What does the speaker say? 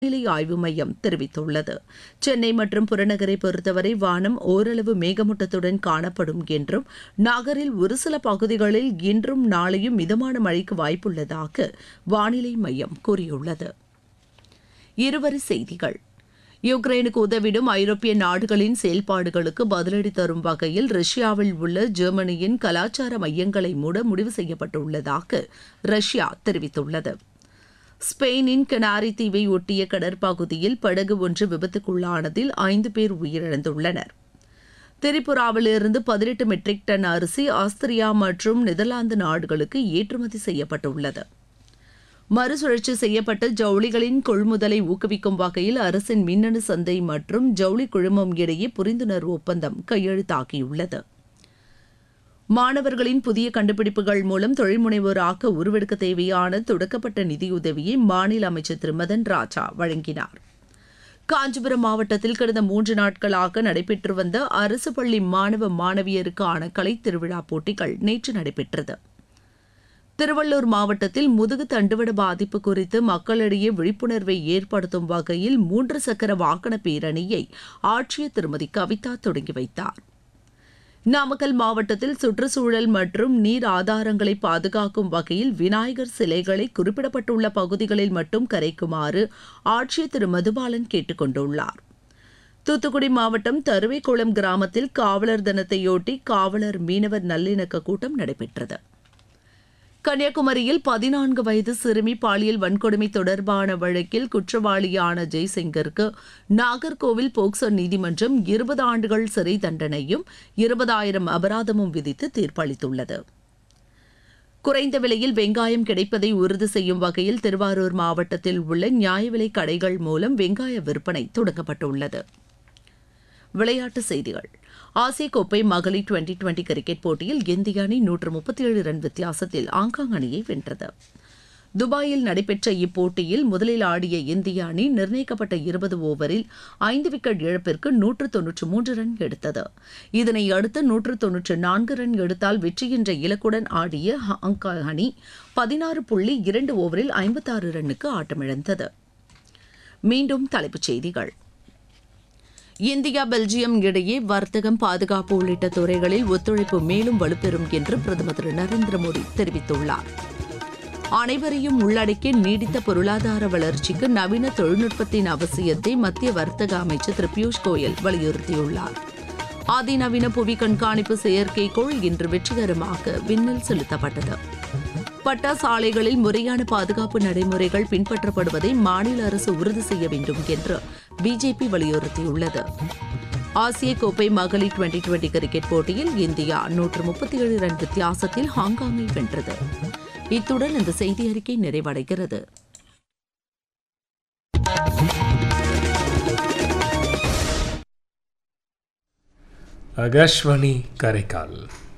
வானிலை ஆய்வு மையம் தெரிவித்துள்ளது சென்னை மற்றும் புறநகரை பொறுத்தவரை வானம் ஓரளவு மேகமூட்டத்துடன் காணப்படும் என்றும் நகரில் ஒரு சில பகுதிகளில் இன்றும் நாளையும் மிதமான மழைக்கு வாய்ப்புள்ளதாக வானிலை மையம் கூறியுள்ளது இருவரி செய்திகள் யுக்ரைனுக்கு உதவிடும் ஐரோப்பிய நாடுகளின் செயல்பாடுகளுக்கு பதிலடி தரும் வகையில் ரஷ்யாவில் உள்ள ஜெர்மனியின் கலாச்சார மையங்களை மூட முடிவு செய்யப்பட்டுள்ளதாக ரஷ்யா தெரிவித்துள்ளது ஸ்பெயினின் கனாரி தீவை ஒட்டிய கடற்பகுதியில் படகு ஒன்று விபத்துக்குள்ளானதில் ஐந்து பேர் உயிரிழந்துள்ளனர் திரிபுராவிலிருந்து பதினெட்டு மெட்ரிக் டன் அரிசி ஆஸ்திரியா மற்றும் நெதர்லாந்து நாடுகளுக்கு ஏற்றுமதி செய்யப்பட்டுள்ளது மறுசுழற்சி செய்யப்பட்ட ஜவுளிகளின் கொள்முதலை ஊக்குவிக்கும் வகையில் அரசின் மின்னணு சந்தை மற்றும் ஜவுளி குழுமம் இடையே புரிந்துணர்வு ஒப்பந்தம் கையெழுத்தாகியுள்ளது மாணவர்களின் புதிய கண்டுபிடிப்புகள் மூலம் தொழில்முனைவோராக உருவெடுக்க தேவையான தொடக்கப்பட்ட நிதியுதவியை மாநில அமைச்சர் திரு மதன் ராஜா வழங்கினார் காஞ்சிபுரம் மாவட்டத்தில் கடந்த மூன்று நாட்களாக நடைபெற்று வந்த அரசு பள்ளி மாணவ மாணவியருக்கான கலைத் திருவிழா போட்டிகள் நேற்று நடைபெற்றது திருவள்ளூர் மாவட்டத்தில் முதுகு தண்டுவட பாதிப்பு குறித்து மக்களிடையே விழிப்புணர்வை ஏற்படுத்தும் வகையில் மூன்று சக்கர வாகன பேரணியை ஆட்சியர் திருமதி கவிதா தொடங்கி வைத்தார் நாமக்கல் மாவட்டத்தில் சுற்றுச்சூழல் மற்றும் நீர் ஆதாரங்களை பாதுகாக்கும் வகையில் விநாயகர் சிலைகளை குறிப்பிடப்பட்டுள்ள பகுதிகளில் மட்டும் கரைக்குமாறு ஆட்சியர் திரு மதுபாலன் கேட்டுக் கொண்டுள்ளார் தூத்துக்குடி மாவட்டம் தருவைக்குளம் கிராமத்தில் காவலர் தினத்தையொட்டி காவலர் மீனவர் நல்லிணக்க கூட்டம் நடைபெற்றது கன்னியாகுமரியில் பதினான்கு வயது சிறுமி பாலியல் வன்கொடுமை தொடர்பான வழக்கில் குற்றவாளியான ஜெய்சங்கருக்கு நாகர்கோவில் போக்சோ நீதிமன்றம் இருபது ஆண்டுகள் சிறை தண்டனையும் இருபதாயிரம் அபராதமும் விதித்து தீர்ப்பளித்துள்ளது குறைந்த விலையில் வெங்காயம் கிடைப்பதை உறுதி செய்யும் வகையில் திருவாரூர் மாவட்டத்தில் உள்ள நியாய விலை கடைகள் மூலம் வெங்காய விற்பனை தொடங்கப்பட்டுள்ளது விளையாட்டுச் செய்திகள் ஆசிய கோப்பை மகளிர் டுவெண்டி டுவெண்டி கிரிக்கெட் போட்டியில் இந்திய அணி நூற்று முப்பத்தி ஏழு ரன் வித்தியாசத்தில் ஆங்காங் அணியை வென்றது துபாயில் நடைபெற்ற இப்போட்டியில் முதலில் ஆடிய இந்திய அணி நிர்ணயிக்கப்பட்ட இருபது ஓவரில் ஐந்து விக்கெட் இழப்பிற்கு நூற்று தொன்னூற்று மூன்று ரன் எடுத்தது இதனை அடுத்து நூற்று தொன்னூற்று நான்கு ரன் எடுத்தால் வெற்றி என்ற இலக்குடன் ஆடிய ஹாங்காங் அணி பதினாறு புள்ளி இரண்டு ஓவரில் ஐம்பத்தாறு ரன்னுக்கு ஆட்டமிழந்தது மீண்டும் தலைப்புச் செய்திகள் இந்தியா பெல்ஜியம் இடையே வர்த்தகம் பாதுகாப்பு உள்ளிட்ட துறைகளில் ஒத்துழைப்பு மேலும் வலுப்பெறும் என்று பிரதமர் திரு நரேந்திர மோடி தெரிவித்துள்ளார் அனைவரையும் உள்ளடக்கிய நீடித்த பொருளாதார வளர்ச்சிக்கு நவீன தொழில்நுட்பத்தின் அவசியத்தை மத்திய வர்த்தக அமைச்சர் திரு பியூஷ் கோயல் வலியுறுத்தியுள்ளார் அதிநவீன புவி கண்காணிப்பு செயற்கைக்கோள் இன்று வெற்றிகரமாக விண்ணில் செலுத்தப்பட்டது பட்டாசு ஆலைகளில் முறையான பாதுகாப்பு நடைமுறைகள் பின்பற்றப்படுவதை மாநில அரசு உறுதி செய்ய வேண்டும் என்று பிஜேபி வலியுறுத்தியுள்ளது ஆசிய கோப்பை மகளிர் டுவெண்டி டுவெண்டி கிரிக்கெட் போட்டியில் இந்தியா நூற்று முப்பத்தி ஏழு ரன் வித்தியாசத்தில் ஹாங்காங்கை வென்றது இத்துடன் இந்த செய்தி அறிக்கை நிறைவடைகிறது ஆகாஷ்வாணி காரைக்கால்